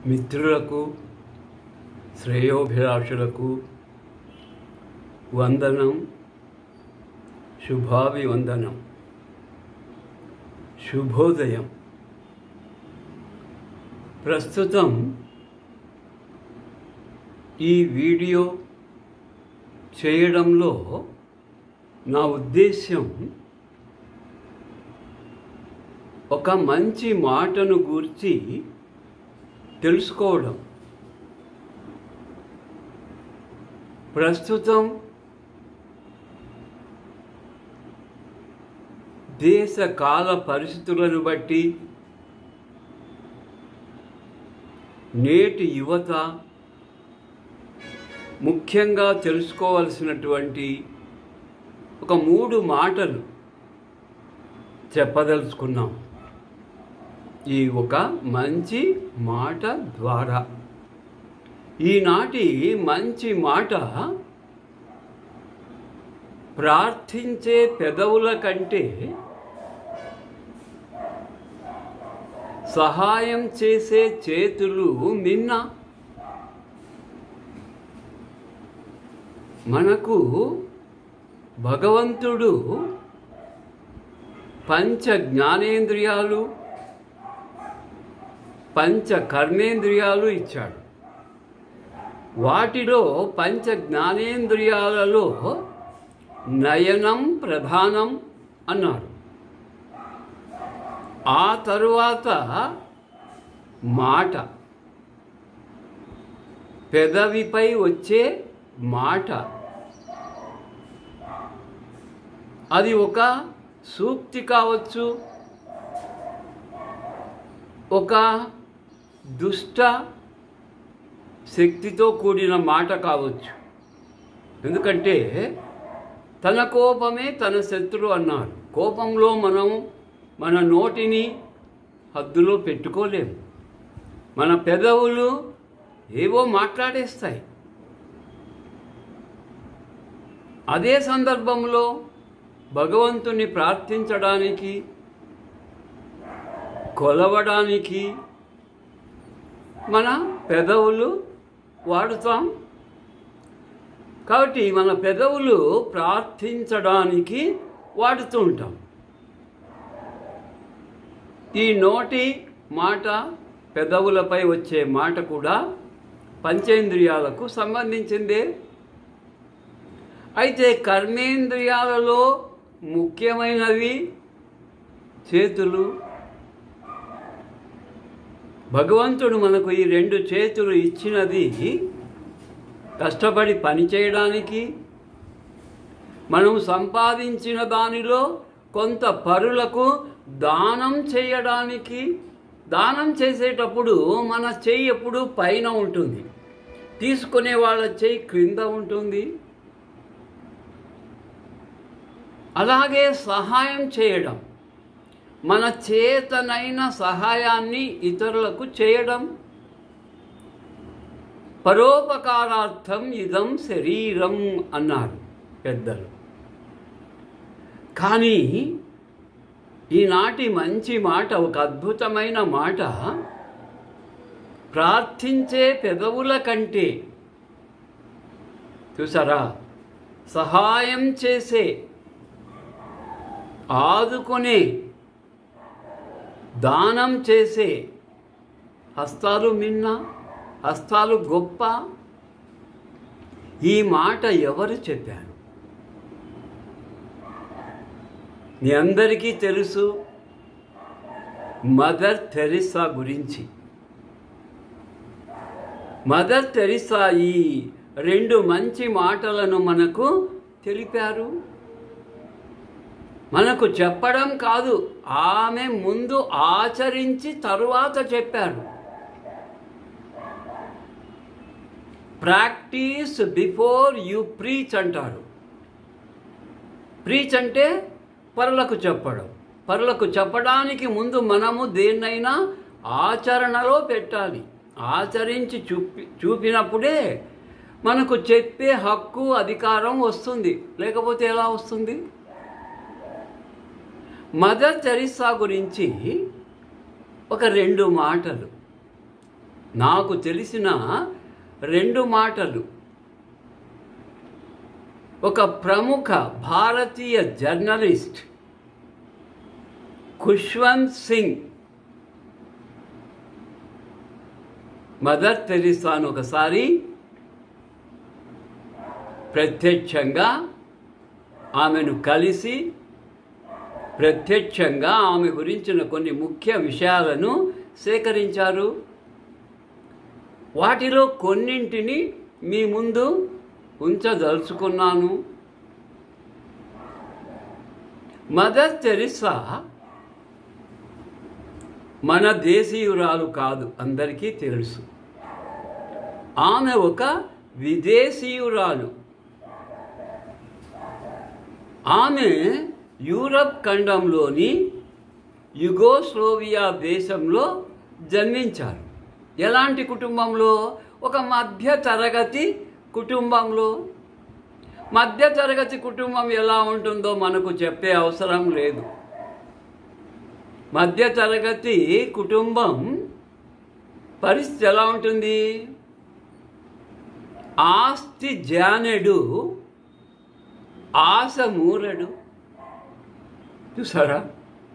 మిత్రులకు శ్రేయోభిలాషులకు వందనం శుభాభివందనం శుభోదయం ప్రస్తుతం ఈ వీడియో చేయడంలో నా ఉద్దేశ్యం ఒక మంచి మాటను గూర్చి తెలుసుకోవడం ప్రస్తుతం దేశ కాల పరిస్థితులను బట్టి నేటి యువత ముఖ్యంగా తెలుసుకోవలసినటువంటి ఒక మూడు మాటలు చెప్పదలుచుకున్నాం ఈ ఒక మంచి మాట ద్వారా ఈనాటి మంచి మాట ప్రార్థించే పెదవుల కంటే సహాయం చేసే చేతులు మిన్న మనకు భగవంతుడు పంచ జ్ఞానేంద్రియాలు పంచ కర్మేంద్రియాలు ఇచ్చాడు వాటిలో పంచ జ్ఞానేంద్రియాలలో నయనం ప్రధానం అన్నాడు ఆ తరువాత మాట పెదవిపై వచ్చే మాట అది ఒక సూక్తి కావచ్చు ఒక దుష్ట శక్తితో కూడిన మాట కావచ్చు ఎందుకంటే తన కోపమే తన శత్రు అన్నారు కోపంలో మనం మన నోటిని హద్దులో పెట్టుకోలేము మన పెదవులు ఏవో మాట్లాడేస్తాయి అదే సందర్భంలో భగవంతుని ప్రార్థించడానికి కొలవడానికి మన పెదవులు వాడుతాం కాబట్టి మన పెదవులు ప్రార్థించడానికి వాడుతూ ఉంటాం ఈ నోటి మాట పెదవులపై వచ్చే మాట కూడా పంచేంద్రియాలకు సంబంధించిందే అయితే కర్మేంద్రియాలలో ముఖ్యమైనవి చేతులు భగవంతుడు మనకు ఈ రెండు చేతులు ఇచ్చినది కష్టపడి పని చేయడానికి మనం సంపాదించిన దానిలో కొంత పరులకు దానం చేయడానికి దానం చేసేటప్పుడు మన చెయ్యి ఎప్పుడు పైన ఉంటుంది తీసుకునే వాళ్ళ చెయ్యి క్రింద ఉంటుంది అలాగే సహాయం చేయడం మన చేతనైన సహాయాన్ని ఇతరులకు చేయడం పరోపకారార్థం ఇదం శరీరం అన్నారు పెద్దలు కానీ ఈనాటి మంచి మాట ఒక అద్భుతమైన మాట ప్రార్థించే పెదవుల కంటే చూసారా సహాయం చేసే ఆదుకునే దానం చేసే హస్తాలు మిన్న హస్తాలు గొప్ప ఈ మాట ఎవరు చెప్పారు మీ అందరికీ తెలుసు మదర్ తెరిసా గురించి మదర్ తెరిసా ఈ రెండు మంచి మాటలను మనకు తెలిపారు మనకు చెప్పడం కాదు ఆమె ముందు ఆచరించి తరువాత చెప్పారు ప్రాక్టీస్ బిఫోర్ యు ప్రీచ్ అంటారు ప్రీచ్ అంటే పరులకు చెప్పడం పరులకు చెప్పడానికి ముందు మనము దేన్నైనా ఆచరణలో పెట్టాలి ఆచరించి చూపి చూపినప్పుడే మనకు చెప్పే హక్కు అధికారం వస్తుంది లేకపోతే ఎలా వస్తుంది మదర్ తెరిసా గురించి ఒక రెండు మాటలు నాకు తెలిసిన రెండు మాటలు ఒక ప్రముఖ భారతీయ జర్నలిస్ట్ ఖుష్వంత్ సింగ్ మదర్ తెరిసాను ఒకసారి ప్రత్యక్షంగా ఆమెను కలిసి ప్రత్యక్షంగా ఆమె గురించిన కొన్ని ముఖ్య విషయాలను సేకరించారు వాటిలో కొన్నింటిని మీ ముందు ఉంచదలుచుకున్నాను మదర్ తెరిసా మన దేశీయురాలు కాదు అందరికీ తెలుసు ఆమె ఒక విదేశీయురాలు ఆమె యూరప్ ఖండంలోని యుగోస్లోవియా దేశంలో జన్మించారు ఎలాంటి కుటుంబంలో ఒక మధ్య తరగతి కుటుంబంలో మధ్య తరగతి కుటుంబం ఎలా ఉంటుందో మనకు చెప్పే అవసరం లేదు మధ్య తరగతి కుటుంబం పరిస్థితి ఎలా ఉంటుంది ఆస్తి జానెడు ఆశ మూరడు చూసారా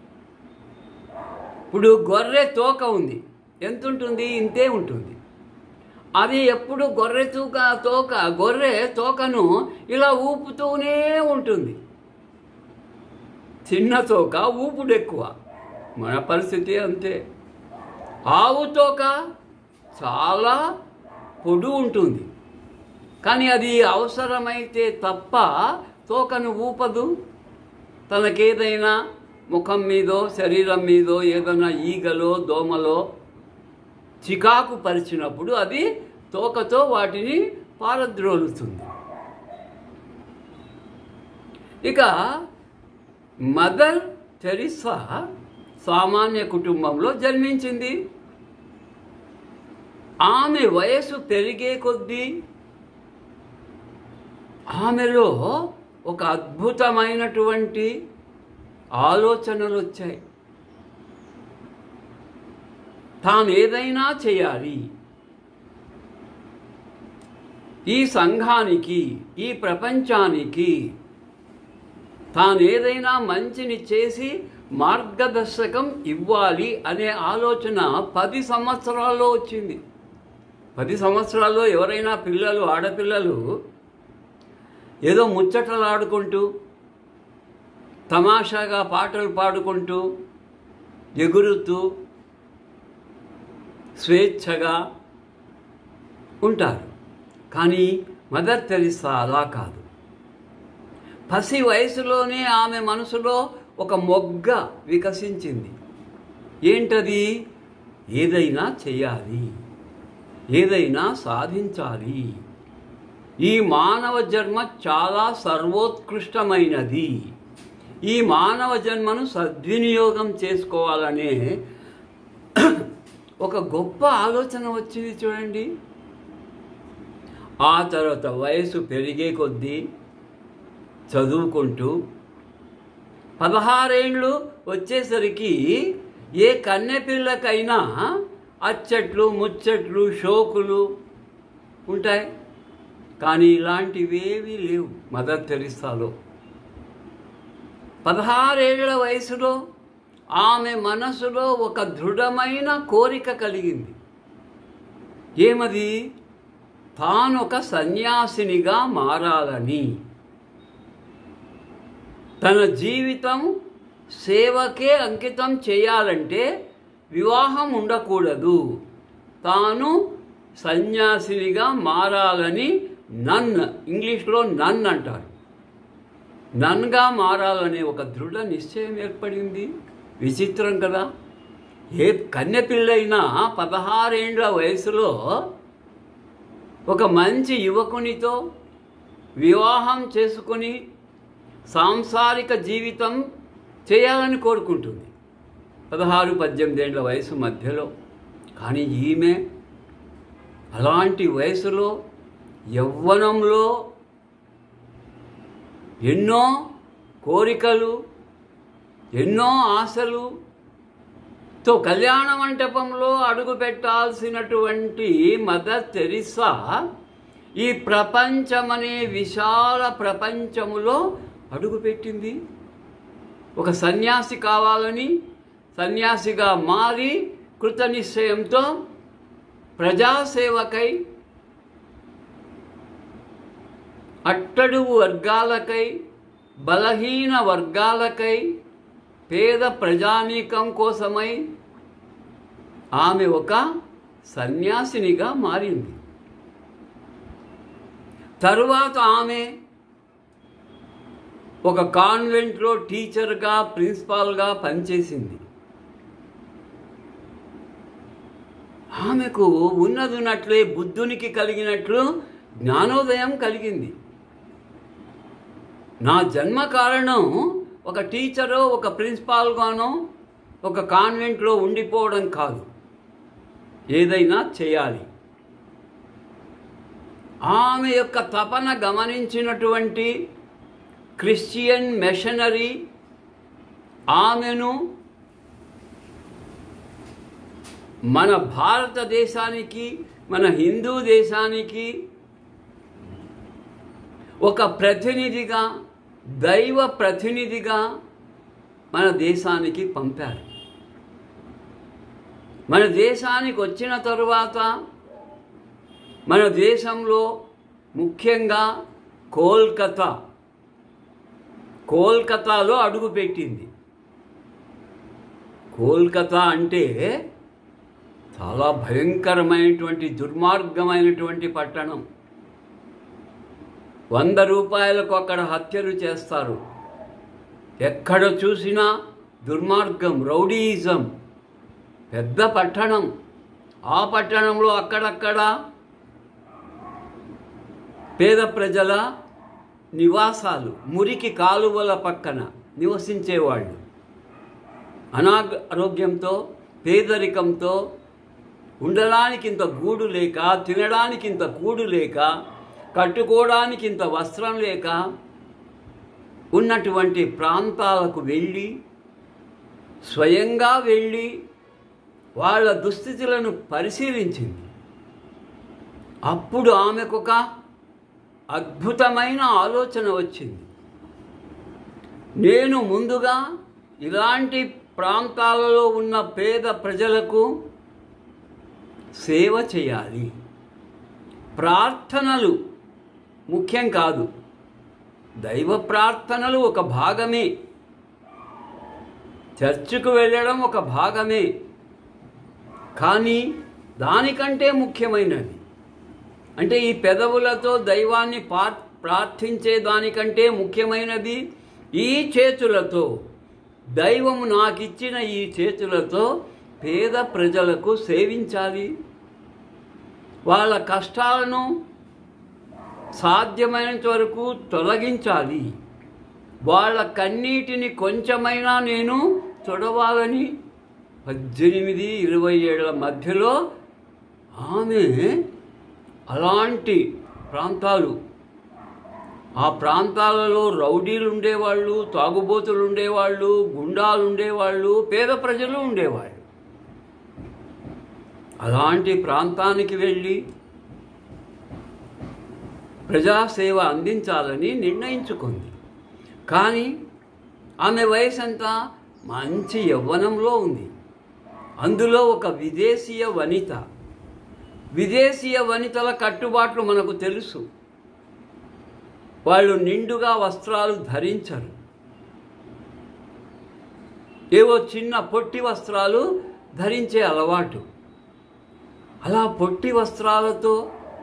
ఇప్పుడు గొర్రె తోక ఉంది ఎంత ఉంటుంది ఇంతే ఉంటుంది అది ఎప్పుడు గొర్రె తూక తోక గొర్రె తోకను ఇలా ఊపుతూనే ఉంటుంది చిన్న తోక ఊపుడు ఎక్కువ మన పరిస్థితి అంతే ఆవు తోక చాలా పొడు ఉంటుంది కానీ అది అవసరమైతే తప్ప తోకను ఊపదు తనకేదైనా ముఖం మీదో శరీరం మీదో ఏదైనా ఈగలో దోమలో చికాకు పరిచినప్పుడు అది తోకతో వాటిని పారద్రోలుతుంది ఇక మదర్ తెరిసా సామాన్య కుటుంబంలో జన్మించింది ఆమె వయసు పెరిగే కొద్దీ ఆమెలో ఒక అద్భుతమైనటువంటి ఆలోచనలు వచ్చాయి తాను ఏదైనా చేయాలి ఈ సంఘానికి ఈ ప్రపంచానికి తాను ఏదైనా మంచిని చేసి మార్గదర్శకం ఇవ్వాలి అనే ఆలోచన పది సంవత్సరాల్లో వచ్చింది పది సంవత్సరాల్లో ఎవరైనా పిల్లలు ఆడపిల్లలు ఏదో ముచ్చటలాడుకుంటూ తమాషాగా పాటలు పాడుకుంటూ ఎగురుతూ స్వేచ్ఛగా ఉంటారు కానీ మదర్ తెరిసా అలా కాదు పసి వయసులోనే ఆమె మనసులో ఒక మొగ్గ వికసించింది ఏంటది ఏదైనా చేయాలి ఏదైనా సాధించాలి ఈ మానవ జన్మ చాలా సర్వోత్కృష్టమైనది ఈ మానవ జన్మను సద్వినియోగం చేసుకోవాలనే ఒక గొప్ప ఆలోచన వచ్చింది చూడండి ఆ తర్వాత వయసు పెరిగే కొద్దీ చదువుకుంటూ పదహారేళ్ళు వచ్చేసరికి ఏ కన్నెపిల్లకైనా అచ్చట్లు ముచ్చట్లు షోకులు ఉంటాయి కానీ ఇలాంటివేవీ లేవు మదర్ తెరిసాలో పదహారేళ్ల వయసులో ఆమె మనసులో ఒక దృఢమైన కోరిక కలిగింది ఏమది తాను ఒక సన్యాసినిగా మారాలని తన జీవితం సేవకే అంకితం చేయాలంటే వివాహం ఉండకూడదు తాను సన్యాసినిగా మారాలని నన్ ఇంగ్లీష్లో నన్ అంటారు నన్గా మారాలనే ఒక దృఢ నిశ్చయం ఏర్పడింది విచిత్రం కదా ఏ కన్యపిల్లైనా పదహారేండ్ల వయసులో ఒక మంచి యువకునితో వివాహం చేసుకుని సాంసారిక జీవితం చేయాలని కోరుకుంటుంది పదహారు పద్దెనిమిది ఏళ్ళ వయసు మధ్యలో కానీ ఈమె అలాంటి వయసులో యవ్వనంలో ఎన్నో కోరికలు ఎన్నో ఆశలు తో కళ్యాణ మంటపంలో అడుగు పెట్టాల్సినటువంటి మదర్ తెరిసా ఈ ప్రపంచమనే విశాల ప్రపంచములో అడుగుపెట్టింది ఒక సన్యాసి కావాలని సన్యాసిగా మారి కృత నిశ్చయంతో ప్రజాసేవకై అట్టడుగు వర్గాలకై బలహీన వర్గాలకై పేద ప్రజానీకం కోసమై ఆమె ఒక సన్యాసినిగా మారింది తరువాత ఆమె ఒక కాన్వెంట్లో టీచర్గా ప్రిన్సిపాల్గా పనిచేసింది ఆమెకు ఉన్నదున్నట్లే బుద్ధునికి కలిగినట్లు జ్ఞానోదయం కలిగింది నా జన్మ కారణం ఒక టీచరో ఒక ప్రిన్సిపాల్గానో ఒక కాన్వెంట్లో ఉండిపోవడం కాదు ఏదైనా చేయాలి ఆమె యొక్క తపన గమనించినటువంటి క్రిస్టియన్ మెషనరీ ఆమెను మన భారతదేశానికి మన హిందూ దేశానికి ఒక ప్రతినిధిగా దైవ ప్రతినిధిగా మన దేశానికి పంపారు మన దేశానికి వచ్చిన తరువాత మన దేశంలో ముఖ్యంగా కోల్కతా కోల్కతాలో అడుగుపెట్టింది కోల్కతా అంటే చాలా భయంకరమైనటువంటి దుర్మార్గమైనటువంటి పట్టణం వంద రూపాయలకు అక్కడ హత్యలు చేస్తారు ఎక్కడ చూసినా దుర్మార్గం రౌడీయిజం పెద్ద పట్టణం ఆ పట్టణంలో అక్కడక్కడ పేద ప్రజల నివాసాలు మురికి కాలువల పక్కన నివసించేవాళ్ళు అనారోగ్యంతో పేదరికంతో ఉండడానికి ఇంత గూడు లేక తినడానికి ఇంత కూడు లేక కట్టుకోవడానికి ఇంత వస్త్రం లేక ఉన్నటువంటి ప్రాంతాలకు వెళ్ళి స్వయంగా వెళ్ళి వాళ్ళ దుస్థితులను పరిశీలించింది అప్పుడు ఆమెకొక అద్భుతమైన ఆలోచన వచ్చింది నేను ముందుగా ఇలాంటి ప్రాంతాలలో ఉన్న పేద ప్రజలకు సేవ చేయాలి ప్రార్థనలు ముఖ్యం కాదు దైవ ప్రార్థనలు ఒక భాగమే చర్చికి వెళ్ళడం ఒక భాగమే కానీ దానికంటే ముఖ్యమైనది అంటే ఈ పెదవులతో దైవాన్ని పా ప్రార్థించే దానికంటే ముఖ్యమైనది ఈ చేతులతో దైవము నాకిచ్చిన ఈ చేతులతో పేద ప్రజలకు సేవించాలి వాళ్ళ కష్టాలను సాధ్యమైనంత వరకు తొలగించాలి వాళ్ళ కన్నీటిని కొంచెమైనా నేను తొడవాలని పద్దెనిమిది ఇరవై ఏళ్ళ మధ్యలో ఆమె అలాంటి ప్రాంతాలు ఆ ప్రాంతాలలో రౌడీలు ఉండేవాళ్ళు తాగుబోతులు ఉండేవాళ్ళు గుండాలు ఉండేవాళ్ళు పేద ప్రజలు ఉండేవాళ్ళు అలాంటి ప్రాంతానికి వెళ్ళి ప్రజాసేవ అందించాలని నిర్ణయించుకుంది కానీ ఆమె వయసు అంతా మంచి యవ్వనంలో ఉంది అందులో ఒక విదేశీయ వనిత విదేశీయ వనితల కట్టుబాట్లు మనకు తెలుసు వాళ్ళు నిండుగా వస్త్రాలు ధరించరు ఏవో చిన్న పొట్టి వస్త్రాలు ధరించే అలవాటు అలా పొట్టి వస్త్రాలతో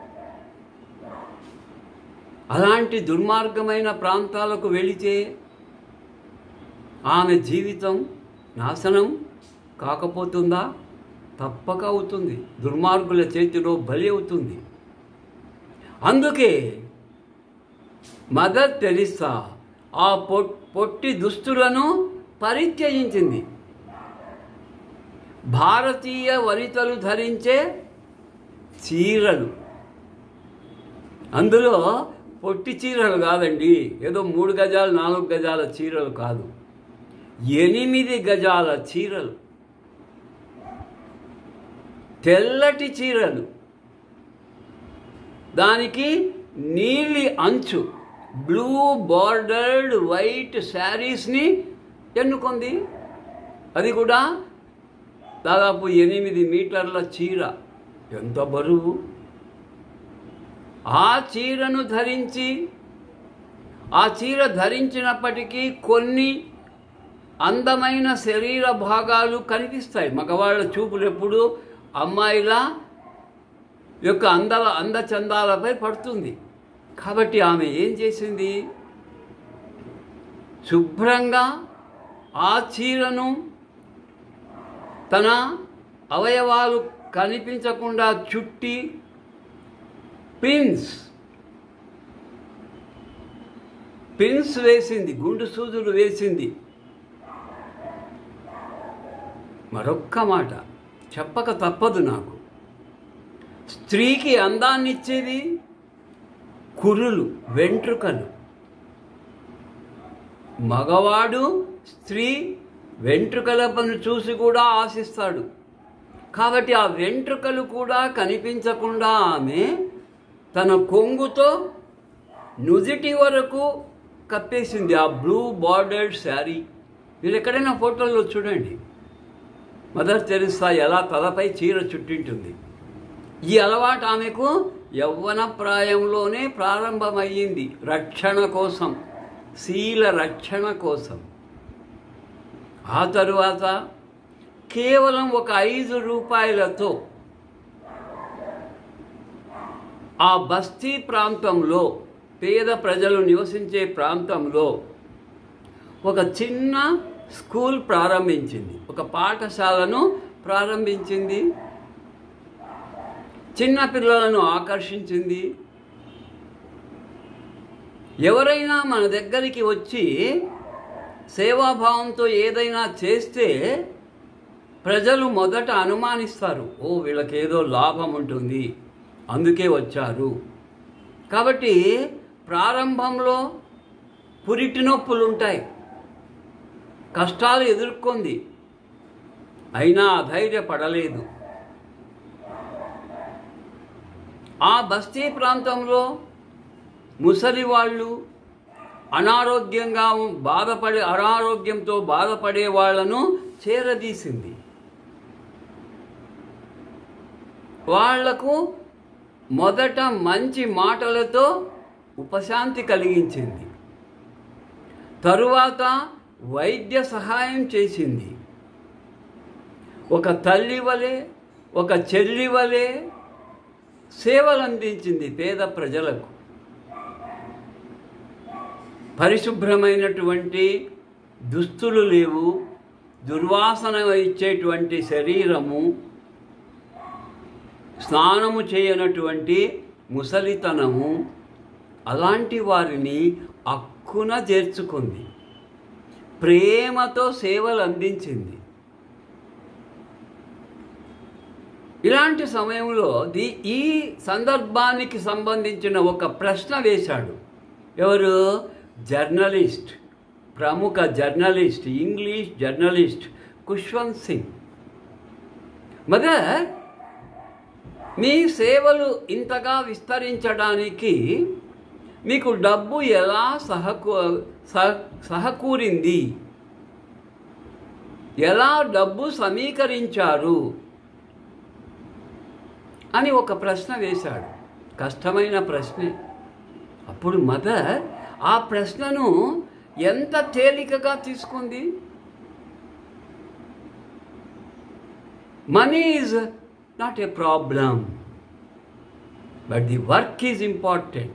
అలాంటి దుర్మార్గమైన ప్రాంతాలకు వెళితే ఆమె జీవితం నాశనం కాకపోతుందా తప్పక అవుతుంది దుర్మార్గుల చేతిలో బలి అవుతుంది అందుకే మదర్ తెరిసా ఆ పొట్ పొట్టి దుస్తులను పరిత్యజించింది భారతీయ వనితలు ధరించే చీరలు అందులో పొట్టి చీరలు కాదండి ఏదో మూడు గజాలు నాలుగు గజాల చీరలు కాదు ఎనిమిది గజాల చీరలు తెల్లటి చీరలు దానికి నీలి అంచు బ్లూ బార్డర్డ్ వైట్ శారీస్ని ఎన్నుకుంది అది కూడా దాదాపు ఎనిమిది మీటర్ల చీర ఎంత బరువు ఆ చీరను ధరించి ఆ చీర ధరించినప్పటికీ కొన్ని అందమైన శరీర భాగాలు కనిపిస్తాయి మగవాళ్ళ చూపులు ఎప్పుడు అమ్మాయిల యొక్క అందల అందచందాలపై పడుతుంది కాబట్టి ఆమె ఏం చేసింది శుభ్రంగా ఆ చీరను తన అవయవాలు కనిపించకుండా చుట్టి పిన్స్ పిన్స్ వేసింది గుండు సూదులు వేసింది మరొక్క మాట చెప్పక తప్పదు నాకు స్త్రీకి అందాన్నిచ్చేది కురులు వెంట్రుకలు మగవాడు స్త్రీ వెంట్రుకలను చూసి కూడా ఆశిస్తాడు కాబట్టి ఆ వెంట్రుకలు కూడా కనిపించకుండా ఆమె తన కొంగుతో నుదిటి వరకు కప్పేసింది ఆ బ్లూ బార్డర్డ్ శారీ మీరు ఎక్కడైనా ఫోటోల్లో చూడండి మదర్ తెరిసా ఎలా తలపై చీర చుట్టింటుంది ఈ అలవాటు ఆమెకు యవ్వన ప్రాయంలోనే ప్రారంభమయ్యింది రక్షణ కోసం శీల రక్షణ కోసం ఆ తరువాత కేవలం ఒక ఐదు రూపాయలతో ఆ బస్తీ ప్రాంతంలో పేద ప్రజలు నివసించే ప్రాంతంలో ఒక చిన్న స్కూల్ ప్రారంభించింది ఒక పాఠశాలను ప్రారంభించింది చిన్న పిల్లలను ఆకర్షించింది ఎవరైనా మన దగ్గరికి వచ్చి సేవాభావంతో ఏదైనా చేస్తే ప్రజలు మొదట అనుమానిస్తారు ఓ వీళ్ళకేదో లాభం ఉంటుంది అందుకే వచ్చారు కాబట్టి ప్రారంభంలో పురిటి నొప్పులు ఉంటాయి కష్టాలు ఎదుర్కొంది అయినా అధైర్యపడలేదు ఆ బస్తీ ప్రాంతంలో ముసలి వాళ్ళు అనారోగ్యంగా బాధపడే అనారోగ్యంతో బాధపడే వాళ్ళను చేరదీసింది వాళ్లకు మొదట మంచి మాటలతో ఉపశాంతి కలిగించింది తరువాత వైద్య సహాయం చేసింది ఒక తల్లి వలె ఒక చెల్లి వలె సేవలు అందించింది పేద ప్రజలకు పరిశుభ్రమైనటువంటి దుస్తులు లేవు దుర్వాసన ఇచ్చేటువంటి శరీరము స్నానము చేయనటువంటి ముసలితనము అలాంటి వారిని అక్కున చేర్చుకుంది ప్రేమతో సేవలు అందించింది ఇలాంటి సమయంలో ది ఈ సందర్భానికి సంబంధించిన ఒక ప్రశ్న వేశాడు ఎవరు జర్నలిస్ట్ ప్రముఖ journalist English journalist Khushwant Singh mother మీ సేవలు ఇంతగా విస్తరించడానికి మీకు డబ్బు ఎలా సహకూ సహ- సహకూరింది ఎలా డబ్బు సమీకరించారు అని ఒక ప్రశ్న వేశాడు కష్టమైన ప్రశ్నే అప్పుడు మదర్ ఆ ప్రశ్నను ఎంత తేలికగా తీసుకుంది money is not a problem but the work is important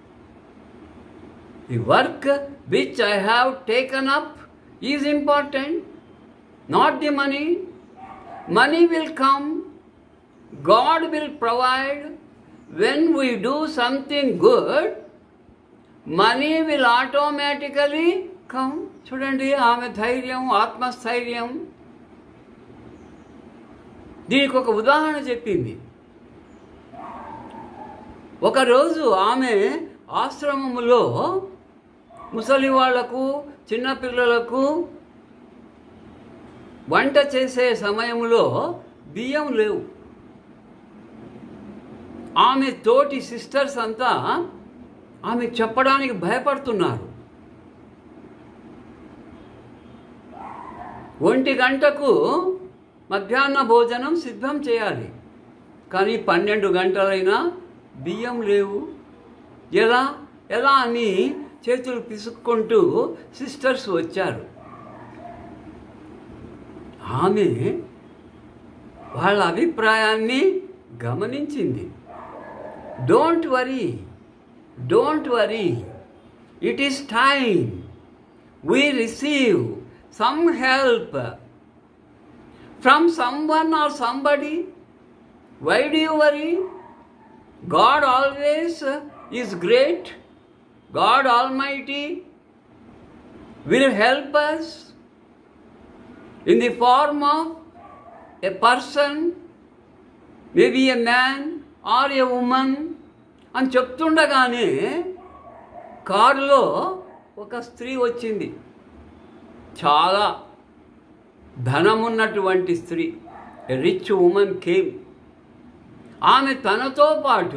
the work which I have taken up is important not the money money will come God will provide when we do something good money will automatically come చూడండి ఆమె ధైర్యం ఆత్మస్థైర్యం దీనికి ఒక ఉదాహరణ చెప్పింది ఒకరోజు ఆమె ఆశ్రమములో ముసలి వాళ్లకు చిన్నపిల్లలకు వంట చేసే సమయంలో బియ్యం లేవు ఆమె తోటి సిస్టర్స్ అంతా ఆమె చెప్పడానికి భయపడుతున్నారు ఒంటి గంటకు మధ్యాహ్న భోజనం సిద్ధం చేయాలి కానీ పన్నెండు గంటలైనా బియ్యం లేవు ఎలా ఎలా అని చేతులు పిసుక్కుంటూ సిస్టర్స్ వచ్చారు ఆమె వాళ్ళ అభిప్రాయాన్ని గమనించింది don't worry don't worry it is time we receive some help from some one or somebody why do you worry God always is great God almighty will help us in the form of a person, maybe a man or a woman అని చెప్తుండగానే కారులో ఒక స్త్రీ వచ్చింది చాలా ధనమున్నటువంటి స్త్రీ rich women came ఆమె తనతో పాటు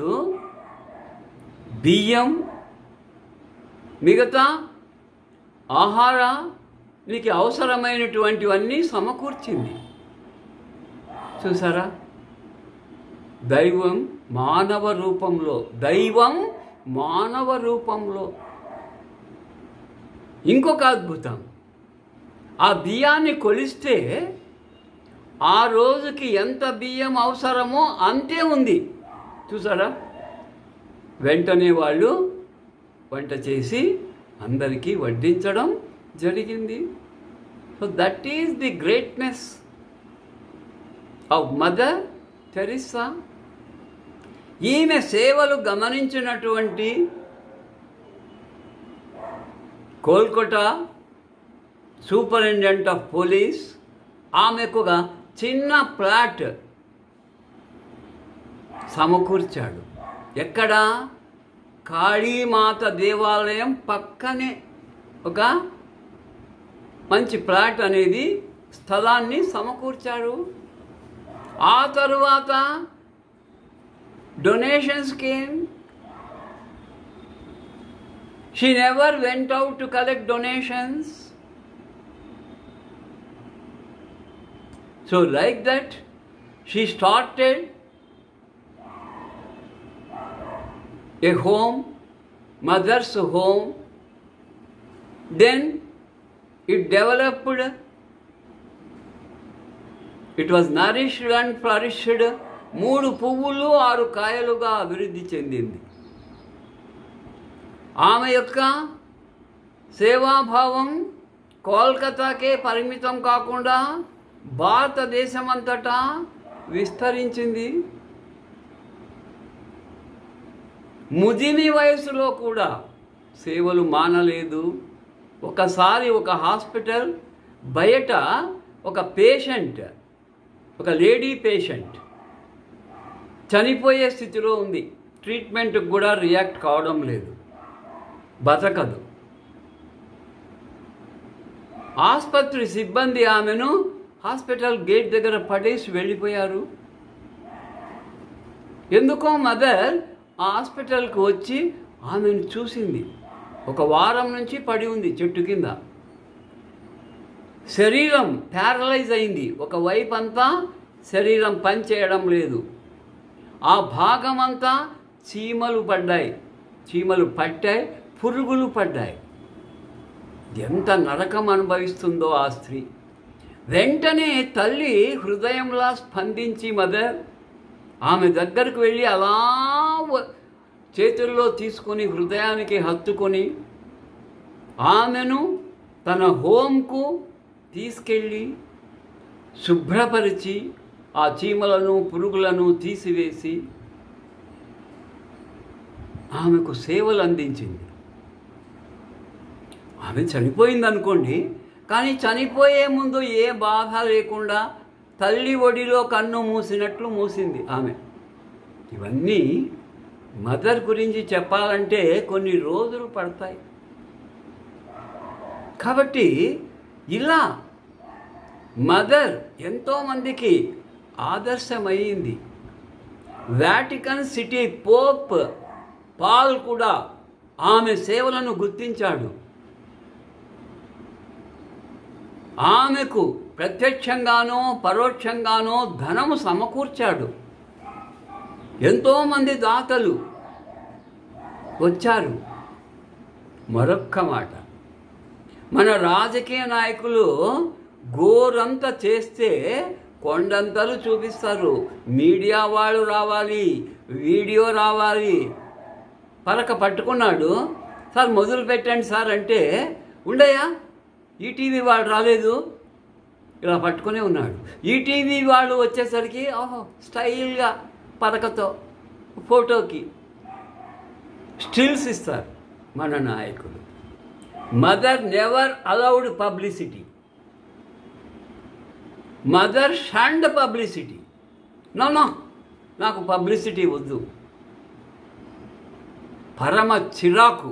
బియ్యం మిగతా ఆహారానికి అవసరమైనటువంటివన్నీ సమకూర్చింది చూసారా దైవం మానవ రూపంలో దైవం మానవ రూపంలో ఇంకొక అద్భుతం ఆ బియ్యాన్ని కొలిస్తే ఆ రోజుకి ఎంత బియ్యం అవసరమో అంతే ఉంది చూసారా వెంటనే వాళ్ళు వంట చేసి అందరికీ వడ్డించడం జరిగింది so that is the greatness of mother Teresa ఈమె సేవలు గమనించినటువంటి కోల్కతా సూపరింటెండెంట్ ఆఫ్ పోలీస్ ఆమెకు ఒక చిన్న ప్లాట్ సమకూర్చాడు ఎక్కడ కాళీమాత దేవాలయం పక్కనే ఒక మంచి ప్లాట్ అనేది స్థలాన్ని సమకూర్చారు ఆ తరువాత donations came she never went out to collect donations so like that she started a home, mother's home. Then it developed, it was nourished and flourished. మూడు పువ్వులు ఆరు కాయలుగా అభివృద్ధి చెందింది ఆమె యొక్క సేవాభావం కోల్కతాకే పరిమితం కాకుండా భారతదేశమంతటా విస్తరించింది ముదిమి వయసులో కూడా సేవలు మానలేదు ఒకసారి ఒక హాస్పిటల్ బయట ఒక పేషెంట్ ఒక లేడీ పేషెంట్ చనిపోయే స్థితిలో ఉంది ట్రీట్మెంట్కి కూడా రియాక్ట్ కావడం లేదు బతకదు ఆసుపత్రి సిబ్బంది ఆమెను హాస్పిటల్ గేట్ దగ్గర పడేసి వెళ్ళిపోయారు ఎందుకో మదర్ ఆ హాస్పిటల్కి వచ్చి ఆమెను చూసింది ఒక వారం నుంచి పడి ఉంది చెట్టు కింద శరీరం ప్యారలైజ్ అయింది ఒక వైపు అంతా శరీరం పనిచేయడం లేదు ఆ భాగం అంతా చీమలు పడ్డాయి చీమలు పట్టాయి పురుగులు పడ్డాయి ఎంత నరకం అనుభవిస్తుందో ఆ స్త్రీ వెంటనే తల్లి హృదయంలా స్పందించి మదర్ ఆమె దగ్గరకు వెళ్ళి అలా వ- చేతుల్లో తీసుకొని హృదయానికి హత్తుకొని ఆమెను తన హోంకు తీసుకెళ్ళి శుభ్రపరిచి ఆ చీమలను పురుగులను తీసివేసి ఆమెకు సేవలు అందించింది ఆమె చనిపోయింది అనుకోండి కానీ చనిపోయే ముందు ఏ బాధ లేకుండా తల్లి ఒడిలో కన్ను మూసినట్లు మూసింది ఆమె ఇవన్నీ మదర్ గురించి చెప్పాలంటే కొన్ని రోజులు పడతాయి కాబట్టి ఇలా మదర్ ఎంతోమందికి ఆదర్శమయ్యింది వాటికన్ సిటీ పోప్ పాల్ కూడా ఆమె సేవలను గుర్తించాడు ఆమెకు ప్రత్యక్షంగానో పరోక్షంగానో ధనము సమకూర్చాడు ఎంతోమంది దాతలు వచ్చారు మరొక్క మాట మన రాజకీయ నాయకులు గోరంత చేస్తే కొండంతలు చూపిస్తారు మీడియా వాళ్ళు రావాలి వీడియో రావాలి పలక పట్టుకున్నాడు సార్ మొదలు పెట్టండి సార్ అంటే ఉండయా ఈటీవీ వాళ్ళు రాలేదు ఇలా పట్టుకునే ఉన్నాడు ఈటీవీ వాళ్ళు వచ్చేసరికి ఓహో స్టైల్గా పలకతో ఫోటోకి స్టిల్స్ ఇస్తారు మన నాయకులు mother never allowed publicity mother shunned publicity no నాకు పబ్లిసిటీ వద్దు పరమ చిరాకు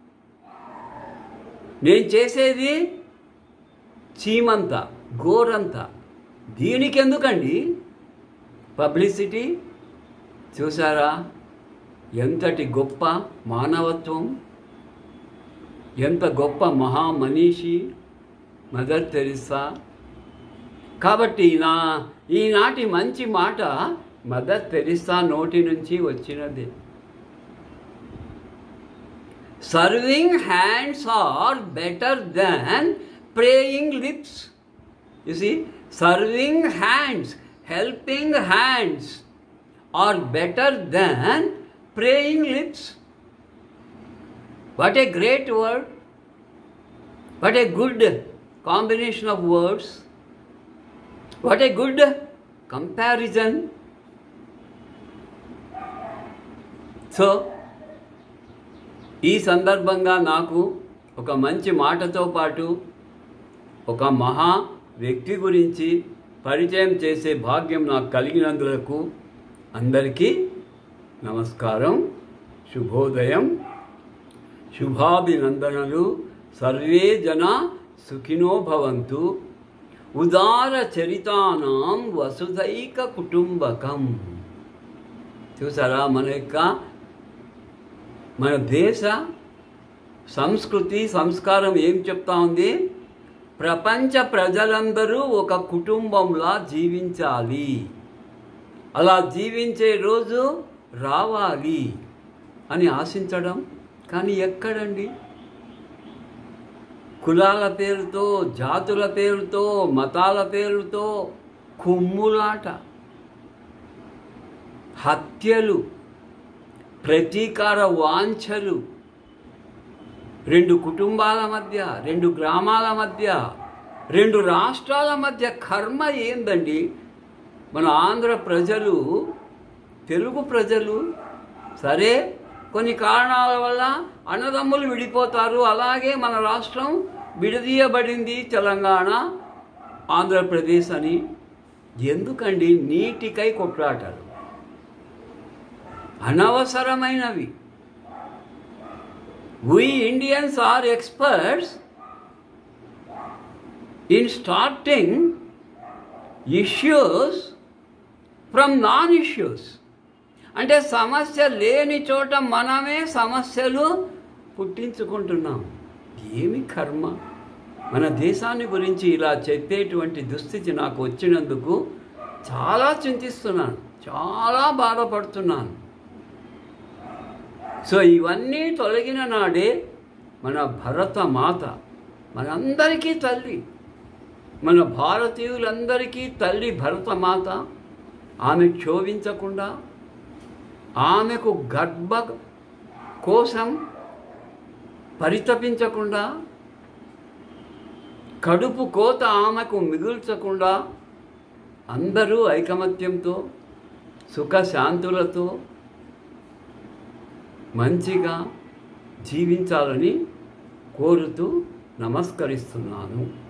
నేను చేసేది చీమంత గోరంత దీనికి ఎందుకండి పబ్లిసిటీ చూసారా ఎంతటి గొప్ప మానవత్వం ఎంత గొప్ప మహామనీషి మదర్ తెరిసా కాబట్టి నా ఈనాటి మంచి మాట మదర్ తెరిసా నోటి నుంచి వచ్చినది serving hands are better than praying lips you see serving hands helping hands are better than praying lips what a great word what a good combination of words what a good comparison so ఈ సందర్భంగా నాకు ఒక మంచి మాటతో పాటు ఒక మహా వ్యక్తి గురించి పరిచయం చేసే భాగ్యం నాకు కలిగినందులకు అందరికీ నమస్కారం శుభోదయం శుభాభినందనలు సర్వే జన సుఖినో భవంతు ఉదార చరితానాం వసుధైక కుటుంబకం చూసారా మన యొక్క మన దేశ సంస్కృతి సంస్కారం ఏం చెప్తా ఉంది ప్రపంచ ప్రజలందరూ ఒక కుటుంబంలా జీవించాలి అలా జీవించే రోజు రావాలి అని ఆశించడం కానీ ఎక్కడండి కులాల పేరుతో జాతుల పేరుతో మతాల పేరుతో కుమ్ములాట హత్యలు ప్రతీకార వాంఛలు రెండు కుటుంబాల మధ్య రెండు గ్రామాల మధ్య రెండు రాష్ట్రాల మధ్య కర్మ ఏందండి మన ఆంధ్ర ప్రజలు తెలుగు ప్రజలు సరే కొన్ని కారణాల వల్ల అన్నదమ్ములు విడిపోతారు అలాగే మన రాష్ట్రం విడదీయబడింది తెలంగాణ ఆంధ్రప్రదేశ్ అని ఎందుకండి నీటికై కొట్లాటలు అనవసరమైనవి we Indians are experts in starting issues from non issues అంటే సమస్య లేని చోట మనమే సమస్యలు పుట్టించుకుంటున్నాం ఏమి కర్మ మన దేశాన్ని గురించి ఇలా చెప్పేటువంటి దుస్థితి నాకు వచ్చినందుకు చాలా చింతిస్తున్నాను చాలా బాధపడుతున్నాను సో ఇవన్నీ తొలగిన నాడే మన భరత మాత మనందరికీ తల్లి మన భారతీయులందరికీ తల్లి భరత మాత ఆమె క్షోభించకుండా ఆమెకు గర్భ కోసం పరితపించకుండా కడుపు కోత ఆమెకు మిగుల్చకుండా అందరూ ఐకమత్యంతో సుఖశాంతులతో మంచిగా జీవించాలని కోరుతూ నమస్కరిస్తున్నాను